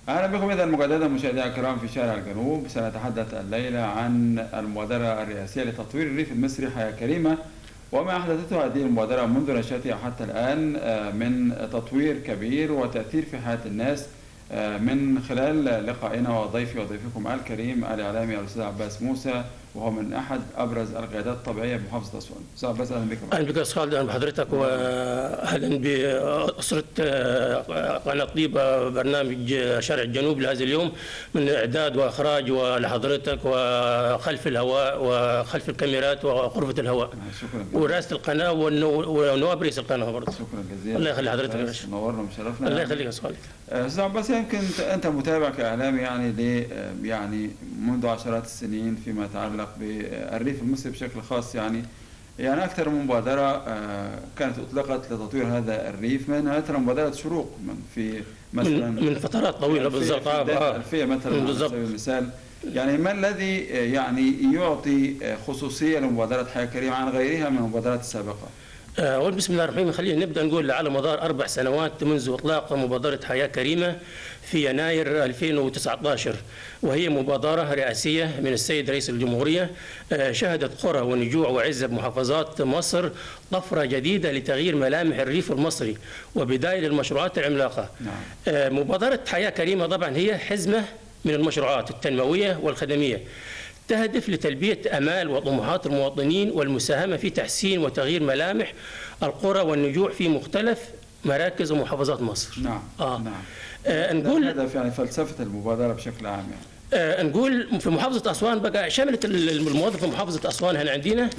اهلا بكم اذا مجددا مشاهدينا الكرام في شارع الجنوب سنتحدث الليله عن المبادره الرئاسيه لتطوير الريف المصري حياه كريمه وما احدثته هذه المبادره منذ نشاتها حتى الان آه، من تطوير كبير وتاثير في حياه الناس آه، من خلال لقائنا وضيفي وضيفكم الكريم الاعلامي الاستاذ عباس موسى وهو من احد ابرز القيادات الطبيعيه بمحافظه اسوان. استاذ عباس اهلا بكم. اهلا بك يا استاذ خالد اهلا بحضرتك واهلا باسره آه، قناه طيبه برنامج شارع الجنوب لهذا اليوم من اعداد واخراج ولحضرتك وخلف الهواء وخلف الكاميرات وغرفه الهواء شكرا جزيلا. ورئاسه القناه والنو- ونواب رئيس القناه برضه شكرا جزيلا. الله يخلي حضرتك يا باشا. نورنا وشرفنا. الله يخليك يا استاذ خالد استاذ عباس يمكن انت انت متابع كاعلامي يعني ل يعني منذ عشرات السنين فيما يتعلق بالريف المصري بشكل خاص يعني يعني اكثر من مبادره آه، كانت اطلقت لتطوير هذا الريف منها مثلا مبادره شروق من في مثلا من من فترات طويله الألفية بالضبط في آه، بداية آه. الألفية مثلا على بالضبط. سبيل المثال يعني ما الذي آه، يعني يعطي آه، خصوصيه لمبادره حياه كريمه عن غيرها من المبادرات السابقه؟ آه، أول بسم الله الرحمن الرحيم خلينا نبدا نقول على مدار اربع سنوات منذ اطلاق مبادره حياه كريمه في يناير 2019 وهي مبادره رئاسيه من السيد رئيس الجمهوريه آه، شهدت قرى ونجوع وعزه بمحافظات مصر طفره جديده لتغيير ملامح الريف المصري وبدايه للمشروعات العملاقه. نعم. آه، مبادره حياه كريمه طبعا هي حزمه من المشروعات التنمويه والخدميه. تهدف لتلبية أمال وطموحات المواطنين والمساهمة في تحسين وتغيير ملامح القرى والنجوع في مختلف مراكز ومحافظات مصر. نعم آه. نعم آه ده نقول الهدف يعني فلسفه المبادره بشكل عام يعني آه نقول في محافظة أسوان بقى شملت ال- الموظف في محافظة أسوان هنا عندنا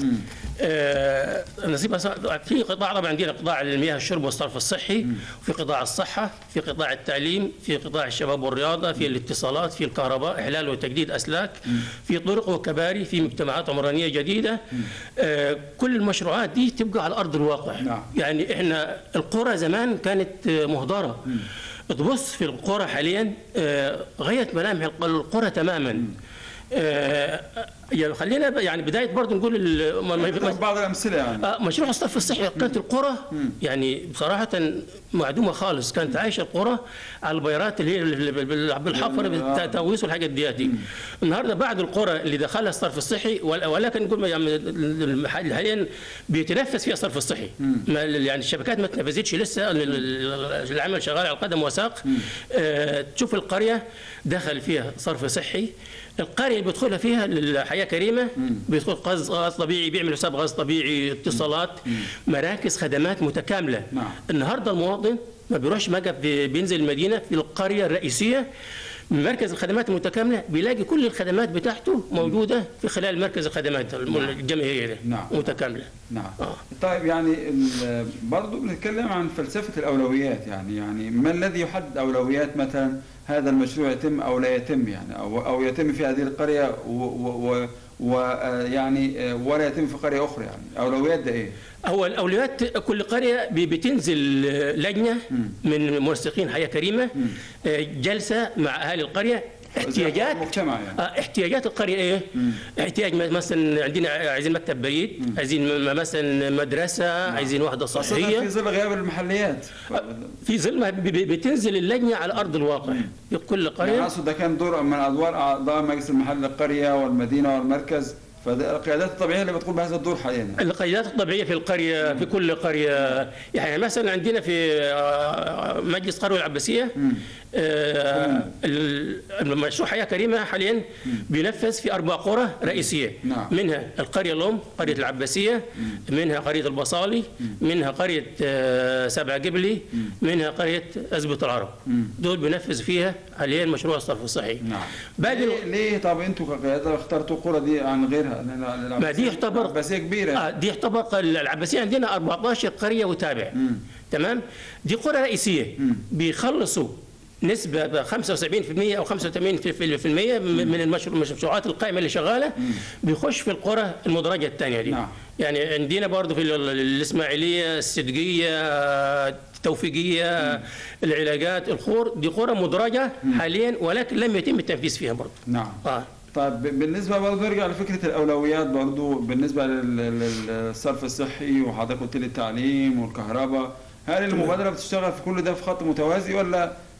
آه نصيب أسوان- في قطاع طبعا عندنا قطاع المياه الشرب والصرف الصحي في قطاع الصحة في قطاع التعليم في قطاع الشباب والرياضة في الاتصالات في الكهرباء إحلال وتجديد أسلاك في طرق وكباري في مجتمعات عمرانية جديدة آه كل المشروعات دي تبقى على أرض الواقع نعم. يعني إحنا القرى زمان كانت آه، مهدرة تبص في القرى حاليا آه، غيرت ملامح الق- القرى تماما آه، يعني خلينا ب- يعني بدايه برضه نقول ال- ما- ما- ما- بعض الامثله يعني آه، مشروع الصرف الصحي كانت القرى يعني بصراحة معدومة خالص كانت عايشة القرى على البيارات اللي هي ال- بال- بال- بالحفر بالتأويس والحاجات ديات دي النهارده بعد القرى اللي دخلها الصرف الصحي ول- ولكن نقول ما- يعني المحل حاليا بيتنفس فيها الصرف الصحي ما- يعني الشبكات ما تنفذتش لسه ال- ال- العمل شغال على قدم وساق آه، تشوف القرية دخل فيها صرف صحي القرية اللي بيدخلها فيها الحياة كريمة بيدخل غاز غاز طبيعي بيعمل حساب غاز طبيعي اتصالات مراكز خدمات متكاملة نعم. النهارده المواطن ما بيروحش مقف بي- بينزل المدينة في القرية الرئيسية من مركز الخدمات المتكاملة بيلاقي كل الخدمات بتاعته موجودة في خلال مركز الخدمات الم- الجماهيرية ده نعم. متكاملة نعم آه. طيب يعني ال- برضو بنتكلم عن فلسفة الأولويات يعني يعني ما الذي يحدد أولويات مثلا هذا المشروع يتم أو لا يتم يعني أو أو يتم في هذه القرية ويعني ولا يتم في قرية أخرى يعني أولويات ده إيه؟ هو الاولويات كل قريه بي- بتنزل لجنه من منسقين حياه كريمه آه، جلسه مع اهالي القريه احتياجات المجتمع يعني آه، احتياجات القريه ايه؟ احتياج م- مثلا عندنا عايزين مكتب بريد، عايزين م- مثلا مدرسه، عايزين وحده خاصة في صحيه ظل غياب المحليات في ظل ما ب- ب- بتنزل اللجنه على ارض الواقع في كل يعني قريه أقصد ده كان دور من أدوار أعضاء مجلس المحل القرية والمدينة والمركز فالقيادات الطبيعية اللي بتقوم بهذا الدور حاليا القيادات الطبيعيه في القريه في كل قريه يعني مثلا عندنا في آه، مجلس قريه العباسيه آه، ال- المشروع حياه كريمه حاليا بينفذ في اربع قرى رئيسيه نعم. منها القريه الام قريه العباسيه منها قريه البصالي منها قريه آه، سبع قبلي منها قريه ازبه العرب دول بينفذ فيها حاليا مشروع الصرف الصحي نعم باقي ليه, ليه طب انتوا كقيادة اخترتوا القرى دي عن غيرها؟ لأن ما دي يعتبر- عباسية كبيرة آه دي يعتبر العباسيه عندنا 14 قريه وتابع تمام دي قرى رئيسيه بيخلصوا نسبة ب 75% أو 85% من من المشروع- المشروعات القائمة اللي شغالة بيخش في القرى المدرجة الثانية دي نعم. يعني عندنا برضه في ال- ال- الإسماعيلية الصدقية التوفيقية العلاقات الخور دي قرى مدرجة حاليا ولكن لم يتم التنفيذ فيها برضه نعم آه. طيب بالنسبة برضه نرجع لفكرة الأولويات برضه بالنسبة لل- لل- للصرف الصحي وحضرتك قلت لي التعليم والكهرباء هل المبادرة بتشتغل في كل ده في خط متوازي ولا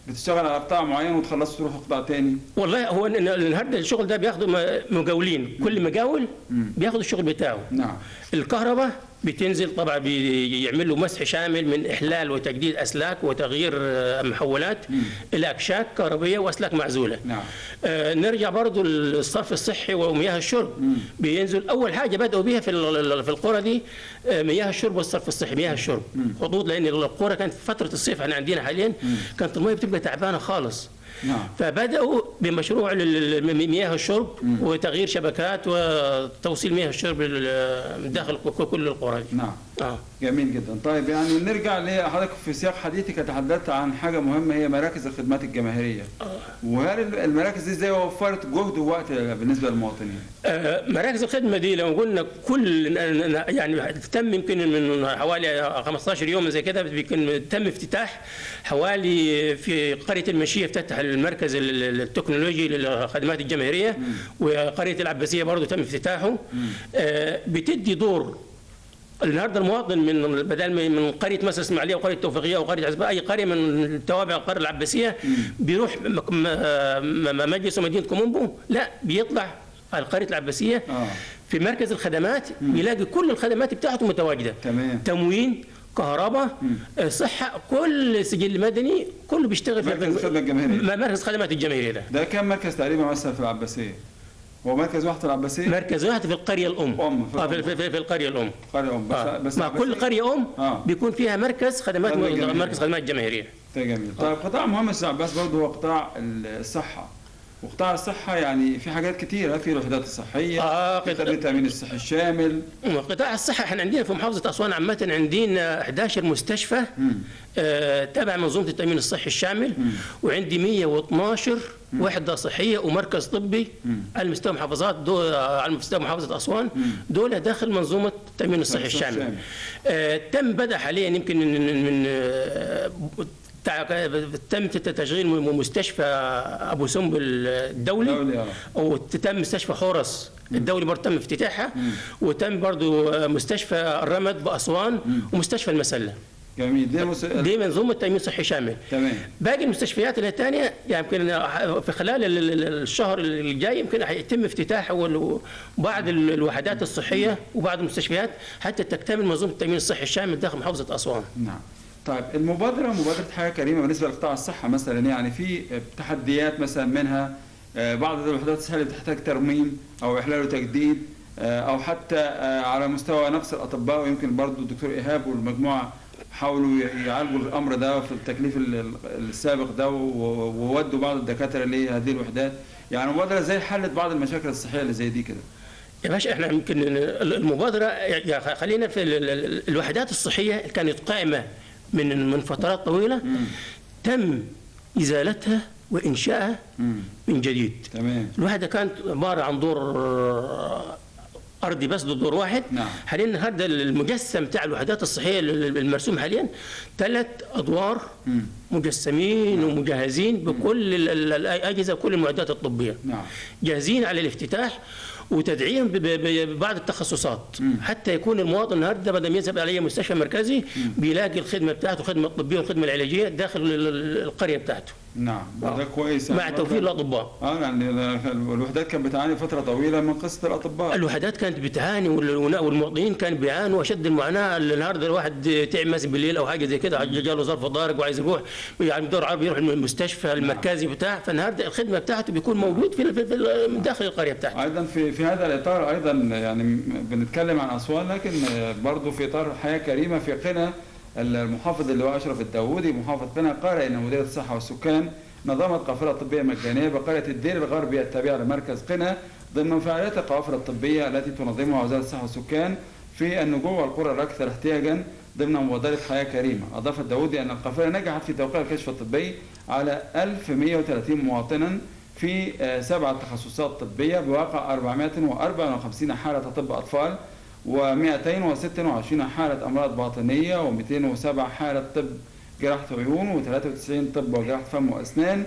بتشتغل على قطاع معين وتخلصوا تروحوا قطاع تاني والله هو إن- النهارده الشغل ده بياخده م- مجاولين كل مجاول بياخد الشغل بتاعه نعم الكهرباء بتنزل طبعا بيعمل له مسح شامل من احلال وتجديد اسلاك وتغيير آه، محولات الى اكشاك كهربيه واسلاك معزوله نعم آه، نرجع برضو للصرف الصحي ومياه الشرب بينزل اول حاجه بداوا بيها في ال- في القرى دي آه، مياه الشرب والصرف الصحي مياه الشرب خطوط لان القرى كانت في فتره الصيف احنا عندنا حاليا كانت الميه بتبقى تعبانه خالص نعم فبداوا بمشروع لل- لل- مياه الشرب وتغيير شبكات وتوصيل مياه الشرب لل- من داخل ك- كل القرى دي. نعم اه جميل جدا طيب يعني نرجع لحضرتك في سياق حديثك تحدثت عن حاجه مهمه هي مراكز الخدمات الجماهيريه وهل المراكز دي ازاي وفرت جهد ووقت بالنسبه للمواطنين آه، مراكز الخدمة دي لو قلنا كل يعني تم يمكن من حوالي 15 يوم زي كده بيكون تم افتتاح حوالي في قرية المشية افتتح المركز ال- ال- التكنولوجي للخدمات الجماهيرية وقرية العباسية برضه تم افتتاحه آه، بتدي دور النهارده المواطن من بدل من من قريه مثلا اسماعيليه وقريه توفيقيه وقريه عزباء اي قريه من توابع القريه العباسيه بيروح م- م- م- مجلس مدينه كومومبو لا بيطلع على قريه العباسيه اه في مركز الخدمات بيلاقي كل الخدمات بتاعته متواجده تمام تموين كهرباء آه، صحه كل سجل مدني كله بيشتغل في مركز الخدمة الجماهيرية. م- مركز الخدمات الجماهيريه ده ده كم مركز تقريبا مثلا في العباسيه هو مركز واحد في العباسيه مركز واحد في القريه الام أم، في آه، الأم. في, في, في القريه الام قريه ام بس آه. بس مع كل العباسية- قريه ام آه. بيكون فيها مركز خدمات خدمة جماهيرية. مركز خدمات جماهيريه ده جميل طيب قطاع مهم استاذ عباس برضه هو قطاع الصحه وقطاع الصحه يعني في حاجات كتيره في الوحدات الصحيه آه، في قطاع- خدمه التامين الصحي الشامل قطاع الصحة احنا عندنا في محافظة أسوان عامة عندنا 11 مستشفى آه تابع منظومة التأمين الصحي الشامل وعندي 112 وحدة صحية ومركز طبي على مستوى محافظات دول على مستوى محافظة أسوان دول داخل منظومة التأمين الصحي الصحي الشامل الشامل. آه تم بدأ حاليا يمكن من, من, من آه تع- تم تشغيل مستشفى ابو سمبل الدولي دولي، آه. وتم مستشفى حورس الدولي برضه تم افتتاحها وتم برضه مستشفى الرمد باسوان ومستشفى المسله جميل دي مس... دي منظومه تامين صحي شامل تمام باقي المستشفيات اللي الثانيه يعني يمكن في خلال ال- ال- الشهر الجاي يمكن هيتم افتتاح وال- بعض ال- الوحدات الصحيه وبعض المستشفيات حتى تكتمل منظومه التامين الصحي الشامل داخل محافظه اسوان. نعم طيب المبادرة مبادرة حياة كريمة بالنسبة لقطاع الصحة مثلا يعني في تحديات مثلا منها آه، بعض الوحدات الصحية اللي بتحتاج ترميم أو إحلال وتجديد آه، أو حتى آه، على مستوى نقص الأطباء ويمكن برضو الدكتور إيهاب والمجموعة حاولوا يعالجوا الأمر ده في التكليف ال- ال- السابق ده و- وودوا بعض الدكاترة لهذه الوحدات يعني المبادرة زي حلت بعض المشاكل الصحية اللي زي دي كده يا باشا احنا يمكن المبادره يا خلينا في ال- ال- الوحدات الصحيه اللي كانت قائمه من من فترات طويله تم ازالتها وانشائها مم. من جديد. تمام الوحده كانت عباره عن دور ارضي بس ده دور واحد نعم. حاليا هذا المجسم بتاع الوحدات الصحيه المرسوم حاليا ثلاث ادوار مم. مجسمين ومجهزين بكل ال- ال- الاجهزه وكل المعدات الطبيه نعم جاهزين على الافتتاح وتدعيم ب- ب- ببعض التخصصات حتى يكون المواطن النهارده بدل ما يذهب على اي مستشفى مركزي بيلاقي الخدمه بتاعته الخدمه الطبيه والخدمه العلاجيه داخل ال- ال- القريه بتاعته نعم ده كويس مع يعني توفير برضه- الاطباء اه يعني الوحدات كانت بتعاني فتره طويله من قصه الاطباء الوحدات كانت بتعاني وال- والمواطنين كانوا بيعانوا اشد المعاناه النهارده الواحد تعب مثلا بالليل او حاجه زي كده جاله ظرف طارق وعايز يروح يعني دور عربي يروح المستشفى المركزي بتاع فالنهارده الخدمه بتاعته بيكون موجود في في- في من داخل القريه بتاعته ايضا في في هذا الاطار ايضا يعني بنتكلم عن اسوان لكن برضه في اطار حياه كريمه في قنا المحافظ اللواء اشرف الداوودي محافظ قنا قال ان مديريه الصحه والسكان نظمت قافله طبيه مجانيه بقريه الدير الغربي التابعه لمركز قنا ضمن فعاليات القوافل الطبيه التي تنظمها وزاره الصحه والسكان في النجوع والقرى الاكثر احتياجا ضمن مبادره حياه كريمه، اضاف الداوودي ان القافله نجحت في توقيع الكشف الطبي على 1130 مواطنا في آه، سبع تخصصات طبيه بواقع 454 حاله طب اطفال و226 حاله امراض باطنيه و207 حاله طب جراحه عيون و93 طب وجراحه فم واسنان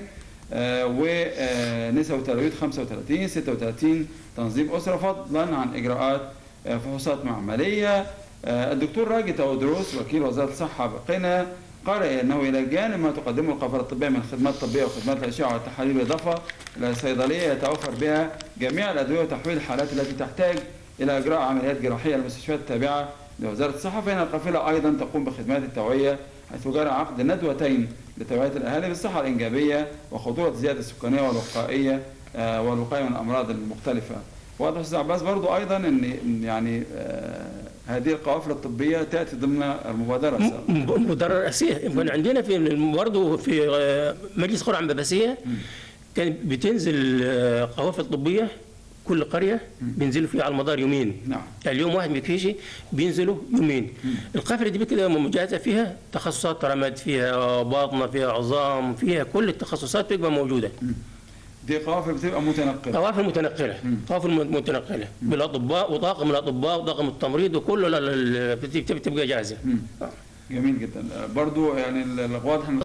ونساء وتلويث 35 36 تنظيم اسره فضلا عن اجراءات آه، فحوصات معمليه آه، الدكتور راجي تودروس وكيل وزاره الصحه بقنا قال انه الى جانب ما تقدمه القافله الطبيه من خدمات طبيه وخدمات الاشعه والتحاليل بالاضافه الى صيدليه يتوفر بها جميع الادويه وتحويل الحالات التي تحتاج الى اجراء عمليات جراحيه للمستشفيات التابعه لوزاره الصحه فان القافله ايضا تقوم بخدمات التوعيه حيث جرى عقد ندوتين لتوعيه الاهالي بالصحه الانجابيه وخطوره الزياده السكانيه والوقائيه آه، والوقايه من الامراض المختلفه. واضح استاذ عباس برضو ايضا ان إن يعني آه، هذه القوافل الطبيه تاتي ضمن المبادره السابقة. م- مدرر رئيسيه يمكن عندنا في برضه في آه، مجلس قرى عباسيه كان بتنزل آه، قوافل طبيه كل قريه بينزلوا فيها على المدار يومين نعم يعني اليوم واحد ما يكفيش بينزلوا يومين القافله دي كده مجهزه فيها تخصصات رمد فيها باطنه فيها عظام فيها كل التخصصات بتبقى موجوده دي قوافل بتبقى متنقله قوافل متنقله قوافل متنقله بالاطباء وطاقم الاطباء وطاقم التمريض وكله لا- لا- لا- بتبقى بتبقى جاهزه جميل جدا آه، برضو يعني ال- ال- واضح ان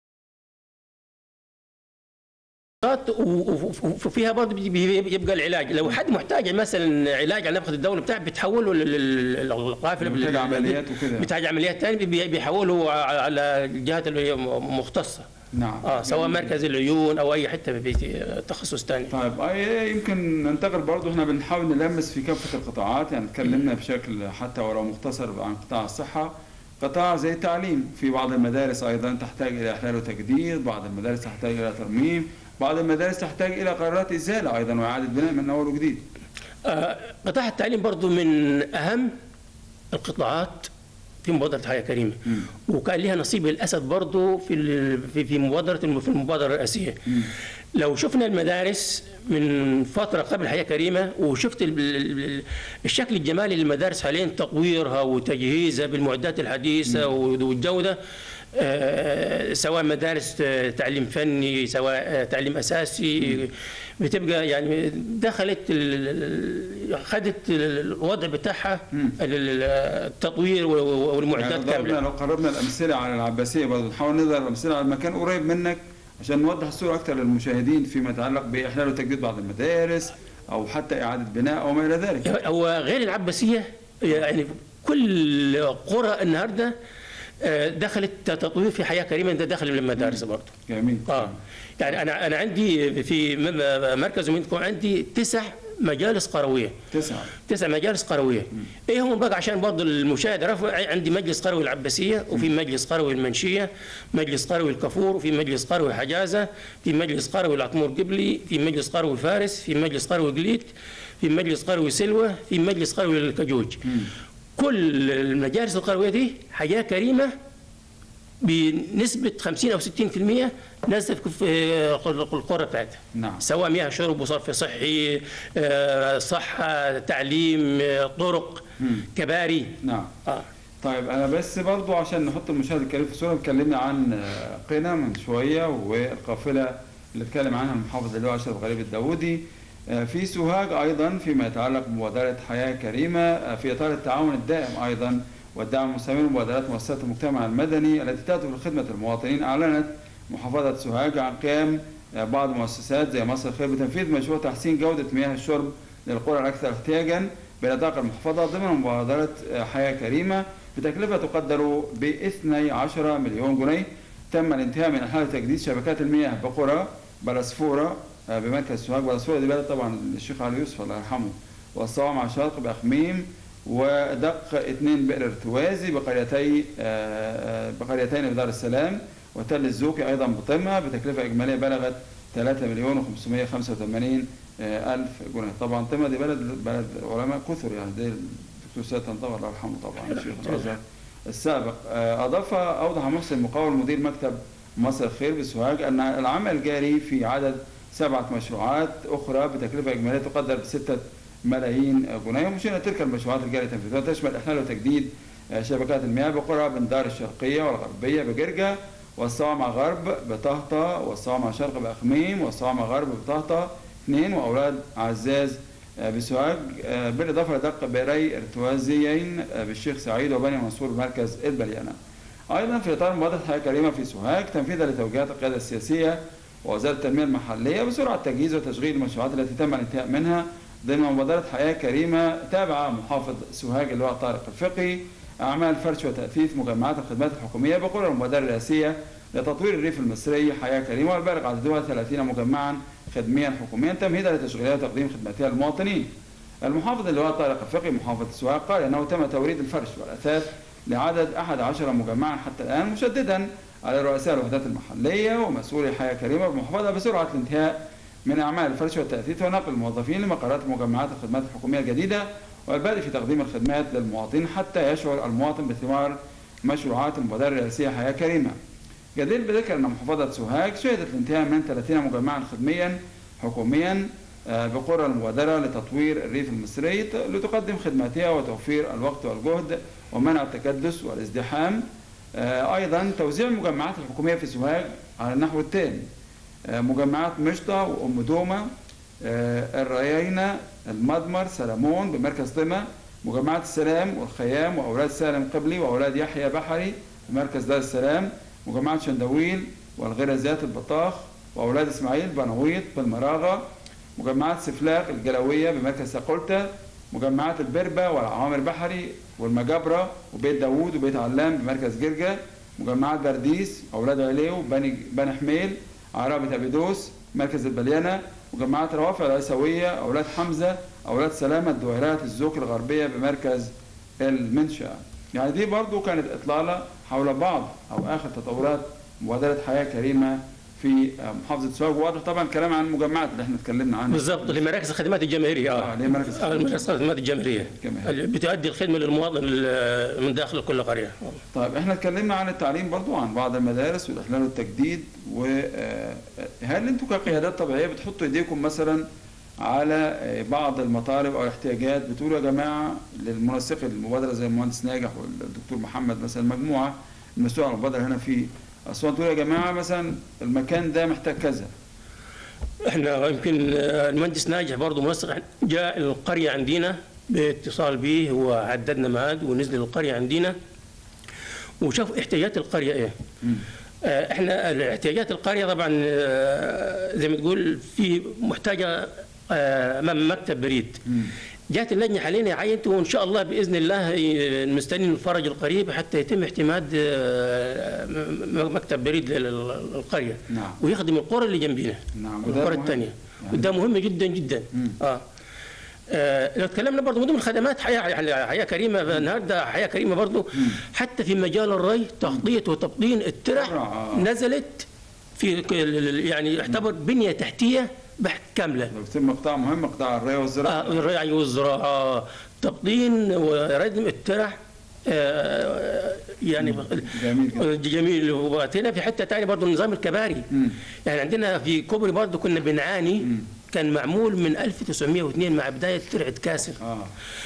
و- و- وفيها برضه بي- بي- بيبقى العلاج لو حد محتاج مثلا علاج على نفقه الدوله بتاع بتحوله للقافله محتاج عمليات وكده. بتحتاج عمليات ثانيه بيحوله على الجهات اللي هي مختصه نعم اه سواء مركز العيون او اي حته في تخصص ثاني طيب أي يمكن ننتقل برضه احنا بنحاول نلمس في كافه القطاعات يعني اتكلمنا بشكل حتى ولو مختصر عن قطاع الصحه قطاع زي التعليم في بعض المدارس ايضا تحتاج الى احلال وتجديد بعض المدارس تحتاج الى ترميم بعض المدارس تحتاج الى قرارات ازاله ايضا واعاده بناء من اول وجديد آه، قطاع التعليم برضو من أهم القطاعات في مبادرة حياة كريمة وكان لها نصيب للأسد برضو في ال- في في مبادرة الم- في المبادرة الرئاسية لو شفنا المدارس من فترة قبل حياة كريمة وشفت ال- ال- ال- الشكل الجمالي للمدارس حاليا تطويرها وتجهيزها بالمعدات الحديثة والجودة آه، سواء مدارس آه، تعليم فني سواء آه، تعليم اساسي بتبقى يعني دخلت ال- ال- خدت الوضع بتاعها ال- ال- التطوير يعني والمعدات ضربنا كامله لو قربنا الامثله على العباسيه برضه نحاول نظهر الامثله على مكان قريب منك عشان نوضح الصوره اكثر للمشاهدين فيما يتعلق باحلال وتجديد بعض المدارس او حتى اعاده بناء او ما الى ذلك هو غير العباسيه يعني كل قرى النهارده آه، دخلت تطوير في حياه كريمه ده داخل المدارس برضه جميل اه يعني انا انا عندي في م- م- مركز منكم عندي تسع مجالس قرويه تسعه تسع مجالس قرويه ايه هم بقى عشان برضه المشاهد يعرف عندي مجلس قروي العباسيه وفي مجلس قروي المنشيه مجلس قروي الكفور وفي مجلس قروي حجازه في مجلس قروي العطمور قبلي في مجلس قروي فارس في مجلس قروي قليت في مجلس قروي سلوى في مجلس قروي الكجوج كل المجالس القرويه دي حياه كريمه بنسبه 50 او 60% نزلت في القرى بتاعتها نعم سواء مياه شرب وصرف صحي آه، صحة تعليم آه، طرق كباري نعم آه. طيب انا بس برضو عشان نحط المشاهد الكريم في الصوره اتكلمنا عن آه، قنا من شويه والقافله اللي اتكلم عنها المحافظ اللي هو اشرف غريب الداودي آه، في سوهاج ايضا فيما يتعلق بمبادره حياه كريمه آه، في اطار التعاون الدائم ايضا والدعم المستمر لمبادرات مؤسسات المجتمع المدني التي تهدف لخدمه المواطنين اعلنت محافظه سوهاج عن قيام آه، بعض المؤسسات زي مصر الخير بتنفيذ مشروع تحسين جوده مياه الشرب للقرى الاكثر احتياجا بنطاق المحافظه ضمن مبادره آه، حياه كريمه بتكلفه تقدر ب 12 مليون جنيه تم الانتهاء من احاله تجديد شبكات المياه بقرى بلسفوره آه، بمركز سوهاج بلسفوره دي بلد طبعا الشيخ علي يوسف الله يرحمه والصوامع الشرق باخميم ودق اثنين بئر ارتوازي بقريتي آه، آه، بقريتين بدار السلام وتل الزوكي ايضا بطمه بتكلفه اجماليه بلغت 3 مليون و585 الف جنيه طبعا طمه دي بلد بلد علماء كثر يعني دي الدكتور سيد طنطاوي الله يرحمه طبعا الشيخ الازهر السابق آه، اضاف اوضح محسن مقاول مدير مكتب مصر الخير بسوهاج ان العمل الجاري في عدد سبعه مشروعات اخرى بتكلفه اجماليه تقدر بسته ملايين جنيه ومشينا تلك المشروعات الجاريه تنفيذها تشمل احلال وتجديد آه، شبكات المياه بقرى بندار الشرقيه والغربيه بجرجا والصوامع غرب بطهطا والصوامع شرق باخميم والصوامع غرب بطهطا اثنين واولاد عزاز آه، بسوهاج آه، بالاضافه لدق بئري ارتوازيين آه، بالشيخ سعيد وبني منصور مركز البليانه. ايضا في اطار مبادره حياه كريمه في سوهاج تنفيذا لتوجيهات القياده السياسيه ووزاره التنميه المحليه بسرعه تجهيز وتشغيل المشروعات التي تم الانتهاء منها ضمن مبادره حياه كريمه تابعه محافظ سوهاج اللواء طارق الفقي أعمال فرش وتأثيث مجمعات الخدمات الحكومية بقرى المبادرة الرئاسية لتطوير الريف المصري حياة كريمة والبالغ عددها 30 مجمعا خدميا حكوميا تمهيدا لتشغيلها وتقديم خدماتها للمواطنين. المحافظ اللواء طارق الفقي محافظ السواق قال انه تم توريد الفرش والاثاث لعدد 11 مجمعا حتى الان مشددا على رؤساء الوحدات المحليه ومسؤولي حياه كريمه بالمحافظه بسرعه الانتهاء من اعمال الفرش والتاثيث ونقل الموظفين لمقرات مجمعات الخدمات الحكوميه الجديده والبدء في تقديم الخدمات للمواطنين حتى يشعر المواطن بثمار مشروعات المبادره الرئاسيه حياه كريمه. جدير بذكر ان محافظه سوهاج شهدت الانتهاء من 30 مجمعا خدميا حكوميا بقرى المبادرة لتطوير الريف المصري لتقدم خدماتها وتوفير الوقت والجهد ومنع التكدس والازدحام أيضا توزيع المجمعات الحكومية في سوهاج على النحو التالي مجمعات مشطة وأم دومة الريينة المضمر سلمون بمركز طمة مجمعات السلام والخيام وأولاد سالم قبلي وأولاد يحيى بحري بمركز دار السلام مجمعات شندويل والغرزات البطاخ وأولاد إسماعيل بنويط بالمراغة مجمعات سفلاق الجلوية بمركز ساقولتا مجمعات البربة والعوامر بحري والمجابرة وبيت داوود وبيت علام بمركز جرجا مجمعات برديس أولاد عليو بني بني حميل عرابة أبيدوس مركز البليانة مجمعات روافع العيسوية أولاد حمزة أولاد سلامة دويرات الزوك الغربية بمركز المنشأ يعني دي برضو كانت إطلالة حول بعض أو آخر تطورات مبادرة حياة كريمة في محافظه سوهاج واضح طبعا الكلام عن المجمعات اللي احنا اتكلمنا عنها بالضبط لمراكز الخدمات الجماهيريه اه لمراكز آه مراكز الخدمات الجماهيريه اللي بتؤدي الخدمه للمواطن من داخل كل قريه طيب احنا اتكلمنا عن التعليم برضو عن بعض المدارس والاحلال والتجديد وهل انتم كقيادات طبيعيه بتحطوا ايديكم مثلا على بعض المطالب او الاحتياجات بتقولوا يا جماعه للمنسقي للمبادره زي المهندس ناجح والدكتور محمد مثلا مجموعه المسؤول عن المبادره هنا في اسوان تقول يا جماعه مثلا المكان ده محتاج كذا احنا يمكن المهندس ناجح برضه منسق جاء القريه عندنا باتصال به وعددنا ميعاد ونزل القريه عندنا وشاف احتياجات القريه ايه مم. احنا احتياجات القريه طبعا زي ما تقول في محتاجه امام مكتب بريد مم. جات اللجنه حاليا عينته وان شاء الله باذن الله مستنيين الفرج القريب حتى يتم اعتماد مكتب بريد للقريه نعم. ويخدم القرى اللي جنبنا نعم، وده القرى مهم. الثانيه يعني- وده مهم جدا جدا مم. اه آه، لو تكلمنا برضه من ضمن الخدمات حياه يعني حياه كريمه النهارده حياه كريمه برضه حتى في مجال الري تغطيه وتبطين الترع ترع، آه. نزلت في ك- يعني يعتبر بنيه تحتيه بحت كامله لو بتم قطاع مهم قطاع الري والزراعه آه، الرعي والزراعة تبطين وردم الترع آه، يعني جميل جدا. جميل وبعدين في حته ثانيه برضه نظام الكباري مم. يعني عندنا في كوبري برضه كنا بنعاني كان معمول من 1902 مع بدايه ترعه كاسر اه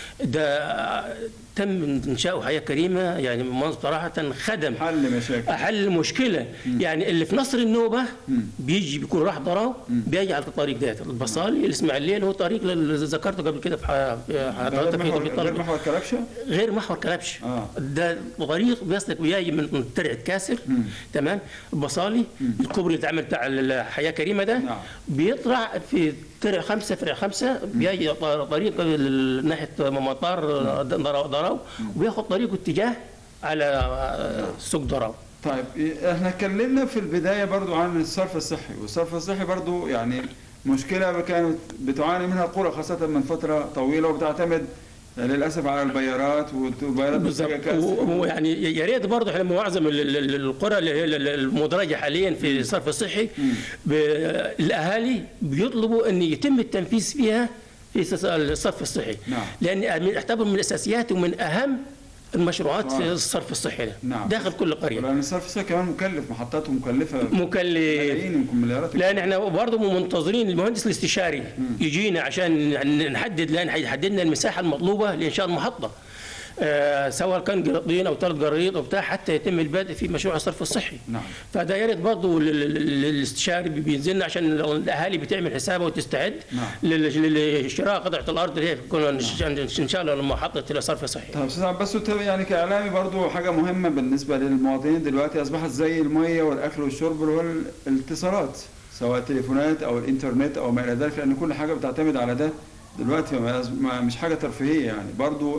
ده تم انشاؤه حياه كريمه يعني من صراحه خدم حل مشاكل حل مشكله يعني اللي في نصر النوبه بيجي بيكون راح ضراو بيجي على الطريق ده البصالي الاسماعيليه اللي هو طريق اللي ذكرته قبل كده في ح- في غير حضرتك في محور في غير طلب محور كلبشه غير محور كلبش آه. ده طريق بيصلك وياي من من ترعه كاسر تمام البصالي الكوبري اللي اتعمل بتاع الحياه كريمه ده نعم. بيطلع في ترع خمسه فرع خمسه بيجي ط- طريق ال- ناحيه مطار ضراو ضراو وبياخد طريقه اتجاه على سوق ضراو طيب إيه، احنا اتكلمنا في البدايه برضو عن الصرف الصحي والصرف الصحي برضو يعني مشكله كانت بتعاني منها القرى خاصه من فتره طويله وبتعتمد للاسف على البيارات والبيارات بالظبط محتاجة كأس. ويعني يا ريت برضه احنا معظم ال- ال- القرى اللي هي ال- ال- المدرجه حاليا في الصرف الصحي ب- الاهالي بيطلبوا ان يتم التنفيذ فيها في الص- الصرف الصحي نعم. لان من- اعتبر من الاساسيات ومن اهم المشروعات في آه. الصرف الصحي ده نعم. داخل كل قريه لان الصرف الصحي كمان مكلف محطاته مكلفه مكلف ملايين يمكن مليارات لان احنا برضه منتظرين المهندس الاستشاري يجينا عشان نحدد لان هيحدد لنا المساحه المطلوبه لانشاء المحطه آه سواء كان قراطين او ثلاث قراريط او بتاع حتى يتم البدء في مشروع الصرف الصحي نعم. فده يا ريت برضه لل- لل- الاستشاري بينزلنا عشان لو الاهالي بتعمل حسابها وتستعد نعم. لل- لشراء قطعه الارض اللي هي كنا ان شاء الله محطه الصرف الصحي طيب استاذ عباس وانت يعني كاعلامي برضو حاجه مهمه بالنسبه للمواطنين دلوقتي اصبحت زي الميه والاكل والشرب والاتصالات سواء التليفونات او الانترنت او ما الى ذلك لان كل حاجه بتعتمد على ده دلوقتي ما ما- مش حاجه ترفيهيه يعني برضو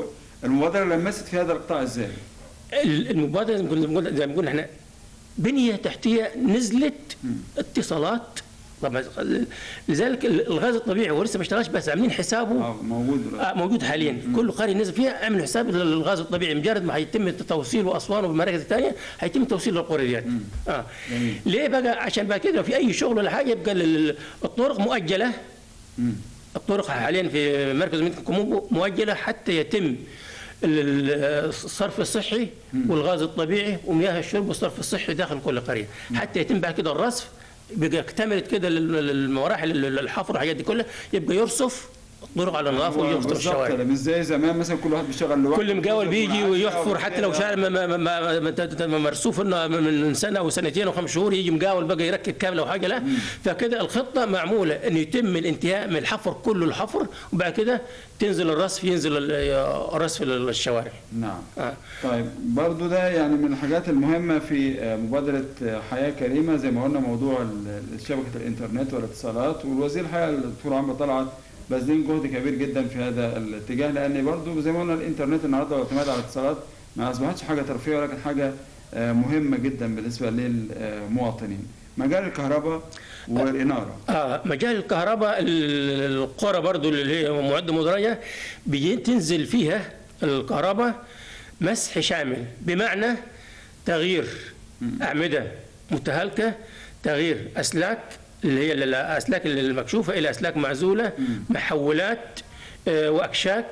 المبادره لمست في هذا القطاع ازاي؟ المبادره زي ما قلنا- زي ما قلنا- زي ما قلنا احنا بنيه تحتيه نزلت اتصالات طبعا لذلك الغاز الطبيعي هو لسه ما اشتغلش بس عاملين حسابه اه موجود دلوقتي. آه موجود حاليا كل قريه نزل فيها اعمل حساب للغاز الطبيعي مجرد ما هيتم توصيله اسوان والمراكز الثانيه هيتم توصيله للقرى ديت اه جميل. ليه بقى عشان بقى كده لو في اي شغل ولا حاجه يبقى ال- الطرق مؤجله مم. الطرق حاليا في مركز مدينه كومومبو مؤجله حتى يتم ال- ال- الصرف الصحي والغاز الطبيعي ومياه الشرب والصرف الصحي داخل كل قريه حتى يتم بعد كده الرصف بقى اكتملت كده ال- ال- المراحل ال- الحفر والحاجات دي كلها يبقى يرصف الطرق على النظافه هو ويخطر بالظبط الشوارع كده، مش زي زمان مثلا كل واحد بيشتغل لوحده كل مقاول بيجي وعشرة ويحفر حتى لو وكده. شارع ما- ما- ما- ما- ما- ت- ت- مرسوف انه من سنه او سنتين او خمس شهور يجي مقاول بقى يركب كابل او حاجه لا فكده الخطه معموله انه يتم الانتهاء من الحفر كله الحفر وبعد كده تنزل الرصف ينزل ال- الرصف للشوارع نعم آه. طيب برضو ده يعني من الحاجات المهمة في آه، مبادرة آه، حياة كريمة زي ما قلنا موضوع ال- شبكة الإنترنت والاتصالات والوزير الحقيقة الدكتور عمرو طلعت باذلين جهد كبير جدا في هذا الاتجاه لأن برضو زي ما قلنا الإنترنت النهاردة والاعتماد على الاتصالات ما أصبحتش حاجة ترفيهية ولكن حاجة آه، مهمة جدا بالنسبة للمواطنين مجال الكهرباء والإنارة اه مجال الكهرباء ال- القرى برضو اللي هي معدة مدرجة بيجي تنزل فيها الكهرباء مسح شامل بمعنى تغيير أعمدة متهالكة تغيير أسلاك اللي هي الأسلاك المكشوفة إلى أسلاك معزولة محولات آه، وأكشاك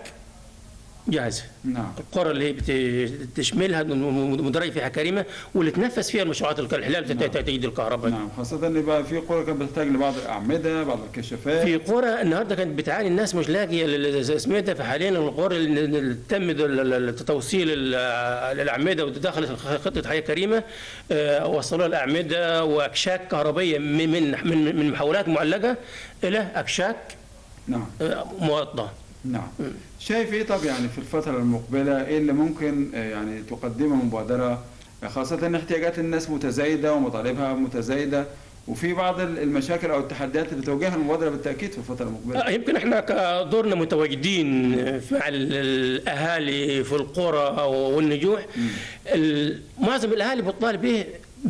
جاهزة نعم القرى اللي هي بت- بتشملها مدرجة فيها كريمة واللي تنفذ فيها المشروعات الحلال تجديد الكهرباء نعم خاصة إن بقى في قرى كانت بتحتاج لبعض الأعمدة بعض الكشافات في قرى النهارده كانت بتعاني الناس مش لاقيه سمعتها فحاليا القرى اللي اللي تم ال- ال- توصيل ال- الاعمده ودخلت خطه حياه كريمه آه، وصلوا الاعمده واكشاك كهربيه من من من من محولات معلقه الى اكشاك نعم آه، موطنه نعم شايف ايه طب يعني في الفترة المقبلة ايه اللي ممكن آه، يعني تقدمه مبادرة آه، خاصة ان احتياجات الناس متزايدة ومطالبها متزايدة وفي بعض ال- المشاكل او التحديات اللي تواجهها المبادرة بالتأكيد في الفترة المقبلة آه، يمكن احنا كدورنا متواجدين مع ال- الاهالي في القرى والنجوح ال- معظم الاهالي بتطالب به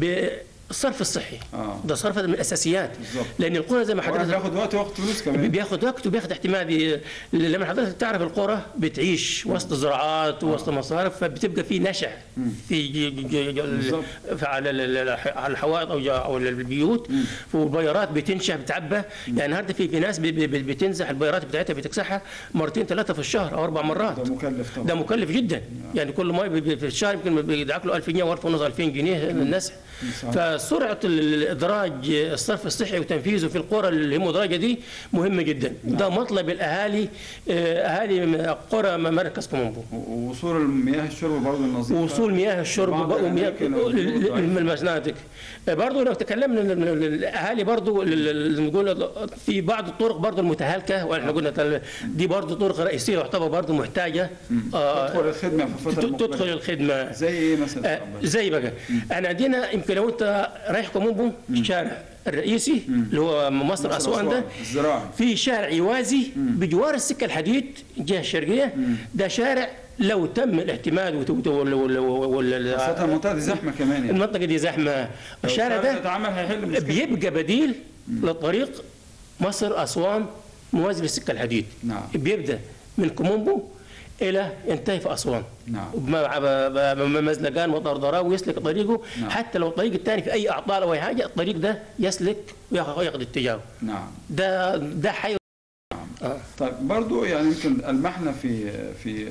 بالصرف الصحي آه. ده صرف من الاساسيات بالظبط. لان القرى زي ما واحد حضرتك بياخد وقت وياخد فلوس كمان بياخد وقت وبياخد احتمال لما حضرتك تعرف القرى بتعيش وسط زراعات ووسط مصارف فبتبقى في نشع في ج- ج- ج- بالظبط. في على ال- ال- على الحوائط او ج- او البيوت والبيارات بتنشع بتعبى يعني النهارده في في ناس ب- ب- بتنزح البيارات بتاعتها بتكسحها مرتين ثلاثه في الشهر او اربع مرات ده مكلف طبعا ده مكلف جدا يعني كل ما بي- في الشهر يمكن بيدعك له 1000 جنيه و1000 ونص 2000 جنيه الناس صحيح. فسرعه ال- الادراج الصرف الصحي وتنفيذه في القرى اللي هي مدرجه دي مهمه جدا ده مطلب الاهالي آه، اهالي قرى مركز كومومبو ووصول المياه الشرب برضه النظيفة وصول مياه الشرب بعض ومياه الأماكن أو البيوت ضعيفة. من المسناتك برضه لو تكلمنا ال- ال- الاهالي برضه ال- ال- نقول في بعض الطرق برضه المتهالكه واحنا قلنا تل- دي برضه طرق رئيسيه تعتبر برضه محتاجه آه، تدخل الخدمة في الفترة تدخل المقبلة الخدمه زي ايه مثلا آه، زي بقى احنا عندنا يمكن لو انت رايح كومومبو الشارع الرئيسي اللي هو مصر اسوان ده الزراعي في شارع يوازي بجوار السكه الحديد الجهه الشرقيه ده شارع لو تم الاعتماد وت- وت- وال- وال- وال- خاصة المنطقة دي زحمة كمان يعني المنطقه دي زحمه الشارع لو ده تتعامل هيحل مشكلة بيبقى بديل لطريق مصر اسوان موازي للسكه الحديد نعم. بيبدا من كومومبو الى ينتهي في اسوان نعم. مع ب- ب- ب- مزلقان وطرطراء ويسلك طريقه نعم. حتى لو الطريق الثاني في اي اعطال او اي حاجه الطريق ده يسلك وياخذ وياخذ اتجاهه نعم ده ده حي آه. طيب برضو يعني يمكن المحنا في في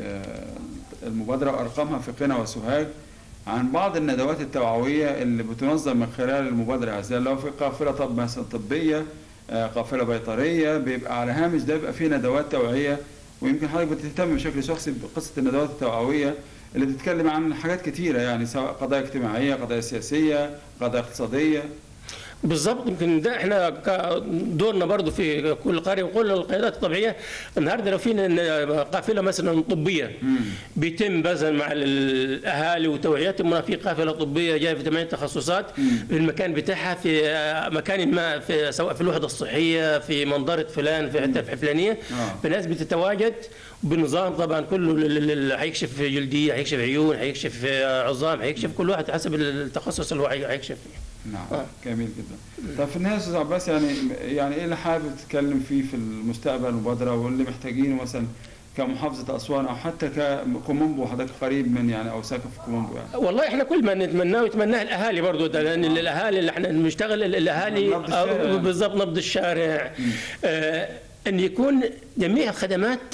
آه، المبادرة وأرقامها في قنا وسوهاج عن بعض الندوات التوعوية اللي بتنظم من خلال المبادرة يعني زي لو في قافلة طب مثلا طبية آه، قافلة بيطرية بيبقى على هامش ده بيبقى فيه ندوات توعية ويمكن حضرتك بتهتم بشكل شخصي بقصة الندوات التوعوية اللي بتتكلم عن حاجات كتيرة يعني سواء قضايا اجتماعية قضايا سياسية قضايا اقتصادية بالظبط يمكن ده احنا ك- دورنا برضو في كل قريه وكل القيادات الطبيعيه النهارده لو في قافله مثلا طبيه بيتم بذل مع الاهالي وتوعيتهم إن في قافله طبيه جايه في ثمان تخصصات في المكان بتاعها في آه، مكان ما في سواء في الوحده الصحيه في منظره فلان في حته فلانيه آه. فناس بتتواجد بنظام طبعا كله ل- ل- ل- هيكشف جلديه هيكشف عيون هيكشف آه، عظام هيكشف كل واحد حسب التخصص اللي هو هيكشف فيه نعم آه. جميل جدا طب في النهايه يا استاذ عباس يعني يعني ايه اللي حابب تتكلم فيه في المستقبل المبادره واللي محتاجينه مثلا كمحافظه اسوان او حتى ككومومبو حضرتك قريب من يعني او ساكن في كومومبو يعني والله احنا كل ما نتمناه ويتمناه الاهالي برضه ده لان الاهالي اللي احنا بنشتغل الاهالي نبض الشارع. آه، بالضبط نبض الشارع آه ان يكون جميع الخدمات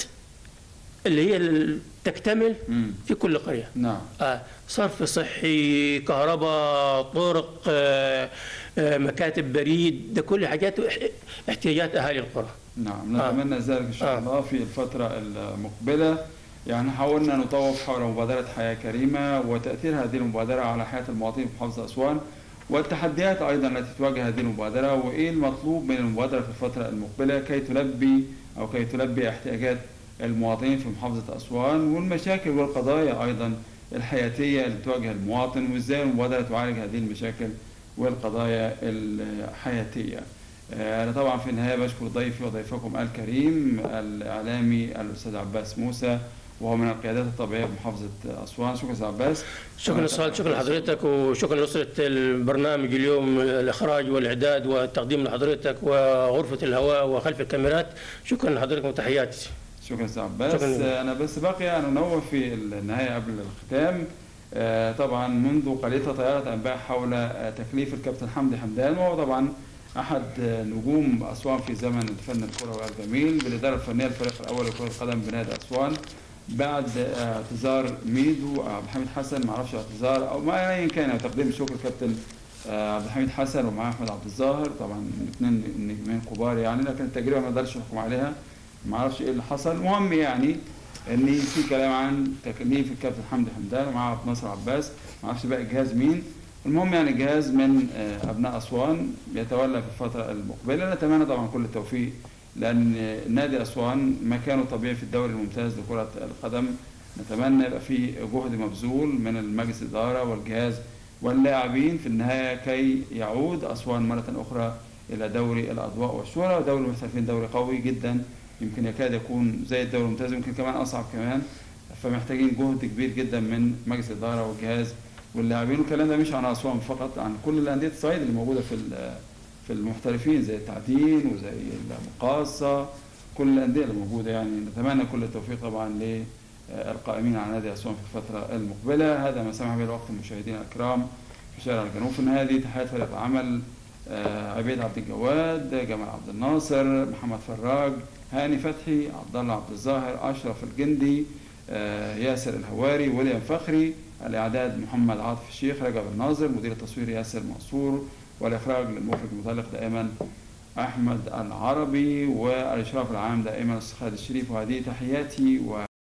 اللي هي ال- تكتمل مم. في كل قريه نعم آه صرف صحي كهرباء طرق آه آه مكاتب بريد ده كل حاجات اح- احتياجات اهالي القرى نعم آه. نتمنى ذلك ان شاء آه. الله في الفتره المقبله يعني حاولنا نطوف حول مبادره حياه كريمه وتاثير هذه المبادره على حياه المواطنين في محافظه اسوان والتحديات ايضا التي تواجه هذه المبادره وايه المطلوب من المبادره في الفتره المقبله كي تلبي او كي تلبي احتياجات المواطنين في محافظه اسوان والمشاكل والقضايا ايضا الحياتيه اللي تواجه المواطن وازاي المبادره تعالج هذه المشاكل والقضايا الحياتيه. آه، أنا طبعا في النهاية بشكر ضيفي وضيفكم الكريم الإعلامي الأستاذ عباس موسى وهو من القيادات الطبيعية بمحافظة أسوان شكرا أستاذ عباس شكرا سؤال شكرا لحضرتك وشكرا لأسرة البرنامج اليوم الإخراج والإعداد والتقديم لحضرتك وغرفة الهواء وخلف الكاميرات شكرا لحضرتك وتحياتي شكرا أستاذ عباس شكراً لك. آه، أنا بس باقي أن أنوه في النهاية قبل الختام آه، طبعا منذ قليل تطيرت أنباء حول آه، تكليف الكابتن حمدي حمدان وهو طبعا أحد آه، نجوم أسوان في زمن الفن الكروي الجميل بالإدارة الفنية للفريق الأول لكرة القدم بنادي أسوان بعد آه، اعتذار ميدو عبد الحميد حسن ما اعرفش اعتذار او ما ايا كان تقديم الشكر كابتن آه، عبد الحميد حسن ومعاه احمد عبد الظاهر طبعا اثنين نجمين كبار يعني لكن التجربه ما نقدرش نحكم عليها ما اعرفش ايه اللي حصل المهم يعني ان في كلام عن تكليف الكابتن حمدي حمدان ومعاه عبد الناصر عباس ما اعرفش بقى الجهاز مين المهم يعني جهاز من آه، ابناء اسوان بيتولى في الفتره المقبله نتمنى طبعا كل التوفيق لان نادي اسوان مكانه طبيعي في الدوري الممتاز لكره القدم نتمنى يبقى في جهد مبذول من المجلس الاداره والجهاز واللاعبين في النهايه كي يعود اسوان مره اخرى الى دوري الاضواء والشهره ودوري المحترفين دوري قوي جدا يمكن يكاد يكون زي الدوري الممتاز يمكن كمان اصعب كمان فمحتاجين جهد كبير جدا من مجلس الاداره والجهاز واللاعبين والكلام ده مش عن اسوان فقط عن كل الانديه الصعيد اللي موجوده في ال- في المحترفين زي التعدين وزي المقاصه كل الانديه اللي موجوده يعني نتمنى كل التوفيق طبعا للقائمين على نادي اسوان في الفتره المقبله هذا ما سمح به الوقت المشاهدين الكرام في شارع الجنوب في النهايه دي تحيات فريق العمل آه، عبيد عبد الجواد جمال عبد الناصر محمد فراج هاني فتحي عبد الله عبد الظاهر اشرف الجندي آه، ياسر الهواري ويليام فخري الاعداد محمد عاطف الشيخ رجب الناظر مدير التصوير ياسر منصور والاخراج للمخرج المتالق دائما احمد العربي والاشراف العام دائما الأستاذ خالد الشريف وهذه تحياتي و